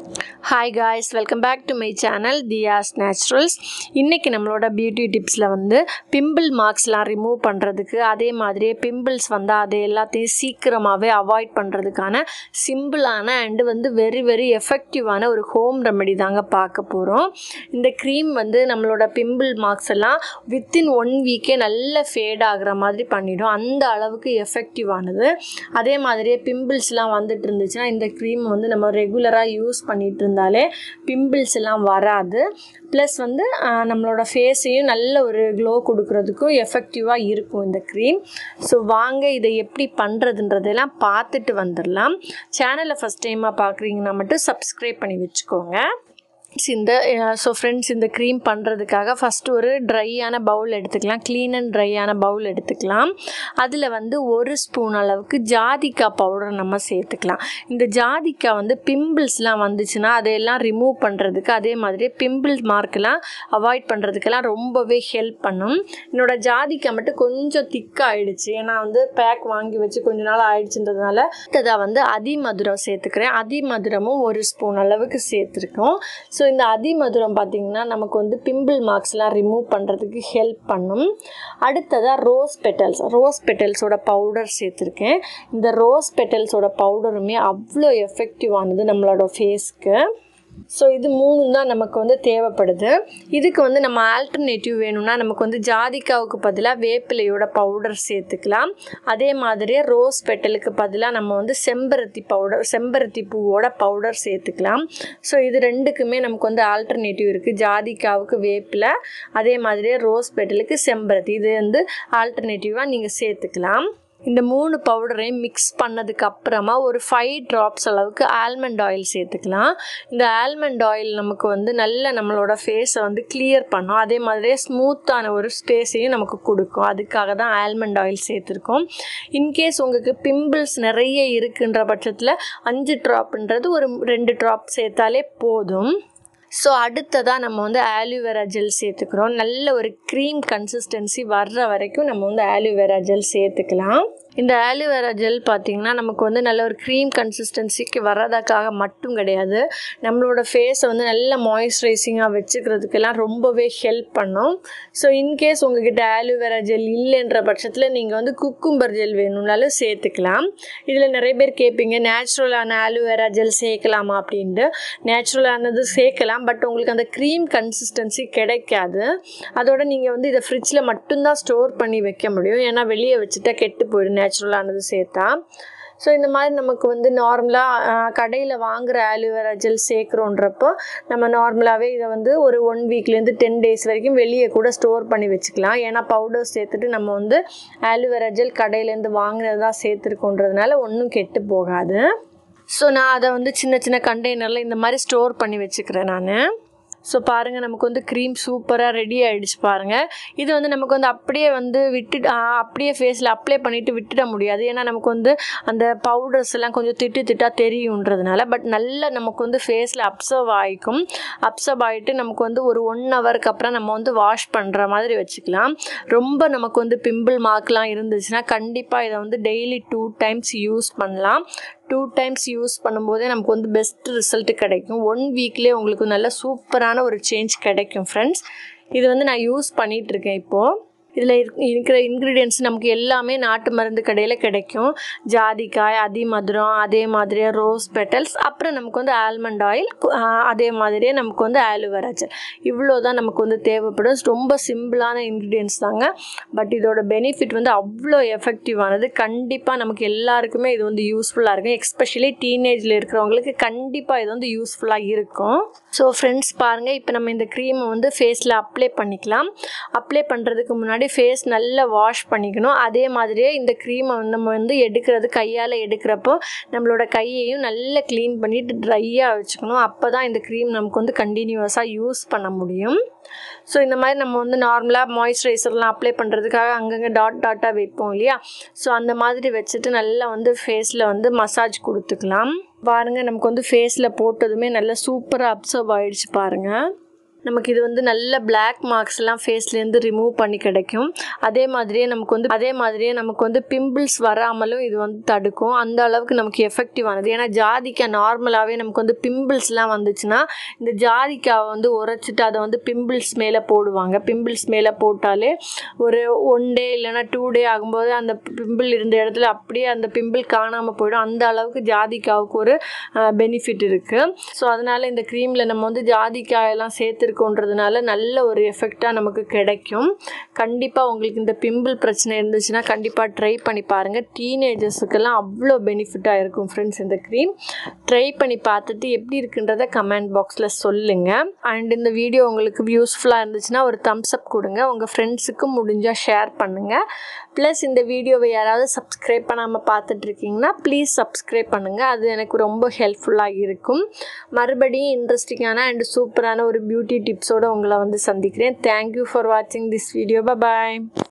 hi guys welcome back to my channel Thiya's naturals இன்றைக்கி நம்மளோட beauty டிப்ஸில் வந்து பிம்பிள் மார்க்ஸ்லாம் ரிமூவ் பண்ணுறதுக்கு அதே மாதிரியே பிம்பிள்ஸ் வந்தால் அதை எல்லாத்தையும் சீக்கிரமாகவே அவாய்ட் பண்ணுறதுக்கான சிம்பிளான அண்டு வந்து வெரி வெரி எஃபெக்டிவான ஒரு ஹோம் ரெமெடி தாங்க பார்க்க போகிறோம் இந்த க்ரீம் வந்து நம்மளோட பிம்பிள் மார்க்ஸ் எல்லாம் வித்தின் ஒன் வீக்கே நல்ல ஃபேட் ஆகுற மாதிரி பண்ணிடும் அந்த அளவுக்கு எஃபெக்டிவானது அதே மாதிரியே பிம்பிள்ஸ்லாம் வந்துட்டு இருந்துச்சுன்னா இந்த க்ரீம் வந்து நம்ம ரெகுலராக யூஸ் பண்ணிட்டு இருந்தாலே பிம்பிள்ஸ் எல்லாம் வராது ப்ளஸ் வந்து ஆஹ், நம்மளோட ஃபேஸையும் நல்ல ஒரு க்ளோ கொடுக்கறதுக்கும் எஃபெக்டிவாக இருக்கும் இந்த க்ரீம் ஸோ வாங்க இதை எப்படி பண்ணுறதுன்றதெல்லாம் பார்த்துட்டு வந்துடலாம் சேனலை ஃபஸ்ட் டைமாக பார்க்குறீங்கன்னா மட்டும் சப்ஸ்கிரைப் பண்ணி வச்சுக்கோங்க இந்த ஸோ ஃப்ரெண்ட்ஸ் இந்த க்ரீம் பண்ணுறதுக்காக ஃபஸ்ட்டு ஒரு ட்ரையான பவுல் எடுத்துக்கலாம் க்ளீன் அண்ட் ட்ரையான பவுல் எடுத்துக்கலாம் அதில் வந்து ஒரு ஸ்பூன் அளவுக்கு ஜாதிக்காய் பவுடர் நம்ம சேர்த்துக்கலாம் இந்த ஜாதிக்காய் வந்து பிம்பிள்ஸ்லாம் வந்துச்சுன்னா அதையெல்லாம் ரிமூவ் பண்ணுறதுக்கு அதே மாதிரி பிம்பிள் மார்க்கெல்லாம் அவாய்ட் பண்ணுறதுக்கெல்லாம் ரொம்பவே ஹெல்ப் பண்ணும் என்னோட ஜாதிக்காய் மட்டும் கொஞ்சம் திக்காகிடுச்சு ஏன்னா வந்து பேக் வாங்கி வச்சு கொஞ்ச நாள் ஆயிடுச்சுன்றதுனால அடுத்ததாக வந்து அதிமதுரம் சேர்த்துக்கிறேன் அதிமதுரமும் ஒரு ஸ்பூன் அளவுக்கு சேர்த்துருக்கோம் ஸோ இந்த அதிமதுரம் பார்த்திங்கன்னா நமக்கு வந்து பிம்பிள் மார்க்ஸ்லாம் ரிமூவ் பண்ணுறதுக்கு ஹெல்ப் பண்ணும் அடுத்ததாக ரோஸ் பெட்டல்ஸ் ரோஸ் பெட்டல்ஸோட பவுடர் சேர்த்துருக்கேன் இந்த ரோஸ் பெட்டல்ஸோட பவுடருமே அவ்வளோ எஃபெக்டிவானது நம்மளோட ஃபேஸ்க்கு ஸோ இது மூணு தான் நமக்கு வந்து தேவைப்படுது இதுக்கு வந்து நம்ம ஆல்டர்னேட்டிவ் வேணும்னா நமக்கு வந்து ஜாதிக்காவுக்கு பதிலாக வேப்பிலையோட பவுடர் சேர்த்துக்கலாம் அதே மாதிரியே ரோஸ் பெட்டலுக்கு பதிலாக நம்ம வந்து செம்பருத்தி பவுடர் செம்பருத்தி பூவோட பவுடர் சேர்த்துக்கலாம் ஸோ இது ரெண்டுக்குமே நமக்கு வந்து ஆல்டர்னேட்டிவ் இருக்குது ஜாதிக்காவுக்கு வேப்பிலை அதே மாதிரியே ரோஸ் பெட்டலுக்கு செம்பருத்தி இது வந்து ஆல்டர்னேட்டிவாக நீங்கள் சேர்த்துக்கலாம் இந்த மூணு பவுடரையும் மிக்ஸ் பண்ணதுக்கு அப்புறமா ஒரு ஃபைவ் ட்ராப்ஸ் அளவுக்கு ஆல்மண்ட் ஆயில் சேர்த்துக்கலாம் இந்த ஆல்மண்ட் ஆயில் நமக்கு வந்து நல்ல நம்மளோட ஃபேஸை வந்து கிளியர் பண்ணும் அதே மாதிரியே ஸ்மூத்தான ஒரு ஸ்பேஸையும் நமக்கு கொடுக்கும் அதுக்காக தான் ஆல்மண்ட் ஆயில் சேர்த்துருக்கோம் இன்கேஸ் உங்களுக்கு பிம்பிள்ஸ் நிறைய இருக்குன்ற பட்சத்தில் அஞ்சு ட்ராப்ன்றது ஒரு ரெண்டு ட்ராப் சேர்த்தாலே போதும் ஸோ அடுத்ததாக நம்ம வந்து ஆலிவேரா ஜெல் சேர்த்துக்கிறோம் நல்ல ஒரு க்ரீம் கன்சிஸ்டன்சி வர்ற வரைக்கும் நம்ம வந்து ஆலிவேரா ஜெல் சேர்த்துக்கலாம் இந்த ஆலிவேரா ஜெல் பார்த்திங்கன்னா நமக்கு வந்து நல்ல ஒரு க்ரீம் கன்சிஸ்டன்சிக்கு வர்றதுக்காக மட்டும் கிடையாது நம்மளோட ஃபேஸை வந்து நல்ல மாய்ஸ்சரைசிங்காக வச்சுக்கிறதுக்கெல்லாம் ரொம்பவே ஹெல்ப் பண்ணும் ஸோ இன்கேஸ் உங்ககிட்ட ஆலிவேரா ஜெல் இல்லைன்ற பட்சத்தில் நீங்கள் வந்து குக்கும்பர் ஜெல் வேணும்னாலும் சேர்த்துக்கலாம் இதில் நிறைய பேர் கேட்பீங்க நேச்சுரலான ஆலிவேரா ஜெல் சேர்க்கலாமா அப்படின்ட்டு நேச்சுரலானது சேர்க்கலாம் பட் உங்களுக்கு அந்த க்ரீம் கன்சிஸ்டன்சி கிடைக்காது அதோட நீங்கள் வந்து இதை ஃப்ரிட்ஜில் மட்டும்தான் ஸ்டோர் பண்ணி வைக்க முடியும் ஏன்னா வெளியே வச்சுட்டா கெட்டு போயிடும் நேச்சுரலானது சேர்த்தா ஸோ இந்த மாதிரி நமக்கு வந்து நார்மலாக கடையில் வாங்குகிற ஆலிவேரா ஜெல் சேர்க்குறோன்றப்போ நம்ம நார்மலாகவே இதை வந்து ஒரு ஒன் வீக்லேருந்து டென் டேஸ் வரைக்கும் வெளியே கூட ஸ்டோர் பண்ணி வச்சுக்கலாம் ஏன்னா பவுடர் சேர்த்துட்டு நம்ம வந்து ஆலிவேரா ஜெல் கடையிலேருந்து வாங்கினது தான் சேர்த்துருக்கோன்றதுனால ஒன்றும் கெட்டு போகாது ஸோ நான் அதை வந்து சின்ன சின்ன கண்டெய்னரில் இந்த மாதிரி ஸ்டோர் பண்ணி வச்சுக்கிறேன் நான் ஸோ பாருங்கள் நமக்கு வந்து க்ரீம் சூப்பராக ரெடி ஆகிடுச்சு பாருங்கள் இது வந்து நமக்கு வந்து அப்படியே வந்து விட்டுட்டு ஆ, அப்படியே ஃபேஸில் அப்ளை பண்ணிவிட்டு விட்டுட முடியாது ஏன்னா நமக்கு வந்து அந்த பவுடர்ஸ் எல்லாம் கொஞ்சம் திட்டு திட்டாக தெரியுன்றதுனால பட் நல்லா நமக்கு வந்து ஃபேஸில் அப்சர்வ் ஆகிக்கும் அப்சர்வ் ஆகிட்டு நமக்கு வந்து ஒரு ஒன் ஹவருக்கு அப்புறம் நம்ம வந்து வாஷ் பண்ணுற மாதிரி வச்சுக்கலாம் ரொம்ப நமக்கு வந்து பிம்பிள் மார்க்லாம் இருந்துச்சுன்னா கண்டிப்பாக இதை வந்து டெய்லி டூ டைம்ஸ் யூஸ் பண்ணலாம் டூ டைம்ஸ் யூஸ் பண்ணும்போதே நமக்கு வந்து பெஸ்ட் ரிசல்ட் கிடைக்கும் ஒன் வீக்லேயே உங்களுக்கு நல்ல சூப்பரான ஒரு சேஞ்ச் கிடைக்கும் ஃப்ரெண்ட்ஸ் இது வந்து நான் யூஸ் பண்ணிகிட்ருக்கேன் இப்போது இதில் இருக்கிற இன்க்ரீடியன்ஸ் நமக்கு எல்லாமே நாட்டு மருந்து கடையில் கிடைக்கும் ஜாதிக்காய் அதிமதுரம் அதே மாதிரியே ரோஸ் பெட்டல்ஸ் அப்புறம் நமக்கு வந்து ஆல்மண்ட் ஆயில் அதே மாதிரியே நமக்கு வந்து ஆலுவேரா ஜெல் இவ்வளோ தான் நமக்கு வந்து தேவைப்படும் ரொம்ப சிம்பிளான இன்க்ரீடியன்ஸ் தாங்க பட் இதோட பெனிஃபிட் வந்து அவ்வளோ எஃபெக்டிவானது கண்டிப்பாக நமக்கு எல்லாருக்குமே இது வந்து யூஸ்ஃபுல்லாக இருக்கும் எக்ஸ்பெஷலி டீனேஜில் இருக்கிறவங்களுக்கு கண்டிப்பாக இது வந்து யூஸ்ஃபுல்லாக இருக்கும் ஸோ ஃப்ரெண்ட்ஸ் பாருங்கள் இப்போ நம்ம இந்த க்ரீமை வந்து ஃபேஸில் அப்ளை பண்ணிக்கலாம் அப்ளை பண்ணுறதுக்கு முன்னாடி ஃபேஸ் நல்லா வாஷ் பண்ணிக்கணும் அதே மாதிரியே இந்த க்ரீமை நம்ம வந்து எடுக்கிறது கையால் எடுக்கிறப்போ நம்மளோட கையையும் நல்லா க்ளீன் பண்ணிட்டு ட்ரையாக வச்சுக்கணும் அப்போ தான் இந்த க்ரீம் நமக்கு வந்து கண்டினியூஸாக யூஸ் பண்ண முடியும் ஸோ இந்த மாதிரி நம்ம வந்து நார்மலாக மாய்ஸ்சரைசர்லாம் அப்ளை பண்ணுறதுக்காக அங்கங்கே டாட் டாட்டாக வைப்போம் இல்லையா ஸோ அந்த மாதிரி வச்சுட்டு நல்லா வந்து ஃபேஸில் வந்து மசாஜ் கொடுத்துக்கலாம் பாருங்கள் நமக்கு வந்து ஃபேஸில் போட்டதுமே நல்லா சூப்பராக அப்சர்வ் ஆயிடுச்சு பாருங்கள் நமக்கு இது வந்து நல்ல பிளாக் மார்க்ஸ்லாம் ஃபேஸ்லேருந்து ரிமூவ் பண்ணி கிடைக்கும் அதே மாதிரியே நமக்கு வந்து அதே மாதிரியே நமக்கு வந்து பிம்பிள்ஸ் வராமலும் இது வந்து தடுக்கும் அந்த அளவுக்கு நமக்கு எஃபெக்டிவானது ஏன்னா ஜாதிக்காய் நார்மலாகவே நமக்கு வந்து பிம்பிள்ஸ்லாம் வந்துச்சுன்னா இந்த ஜாதிக்காவை வந்து உரைச்சிட்டு அதை வந்து பிம்பிள்ஸ் மேலே போடுவாங்க பிம்பிள்ஸ் மேலே போட்டாலே ஒரு ஒன் டே இல்லைன்னா டூ டே ஆகும்போது அந்த பிம்பிள் இருந்த இடத்துல அப்படியே அந்த பிம்பிள் காணாமல் போயிடும் அந்த அளவுக்கு ஜாதிக்காவுக்கு ஒரு பெனிஃபிட் இருக்குது ஸோ அதனால் இந்த க்ரீமில் நம்ம வந்து ஜாதிக்காயெல்லாம் சேர்த்துருக்கோன்றதுனால நல்ல ஒரு எஃபெக்டாக நமக்கு கிடைக்கும் கண்டிப்பாக உங்களுக்கு இந்த பிம்பிள் பிரச்சனை இருந்துச்சுன்னா கண்டிப்பாக ட்ரை பண்ணி பாருங்கள் டீனேஜர்ஸுக்கெல்லாம் அவ்வளோ பெனிஃபிட்டாக இருக்கும் ஃப்ரெண்ட்ஸ் இந்த க்ரீம் ட்ரை பண்ணி பார்த்துட்டு எப்படி இருக்குன்றத கமெண்ட் பாக்ஸில் சொல்லுங்கள் அண்ட் இந்த வீடியோ உங்களுக்கு யூஸ்ஃபுல்லாக இருந்துச்சுன்னா ஒரு தம்ஸ் அப் கொடுங்க உங்கள் ஃப்ரெண்ட்ஸுக்கும் முடிஞ்சால் ஷேர் பண்ணுங்கள் ப்ளஸ் இந்த வீடியோவை யாராவது சப்ஸ்கிரைப் பண்ணாமல் பார்த்துட்ருக்கீங்கன்னா ப்ளீஸ் சப்ஸ்கிரைப் பண்ணுங்கள் அது எனக்கு ரொம்ப ஹெல்ப்ஃபுல்லாக இருக்கும் மறுபடியும் இன்ட்ரெஸ்டிங்கான அண்ட் சூப்பரான ஒரு பியூட்டி டிப்ஸோடு உங்களை வந்து சந்திக்கிறேன் தேங்க்யூ ஃபார் வாட்சிங் திஸ் வீடியோ பாய்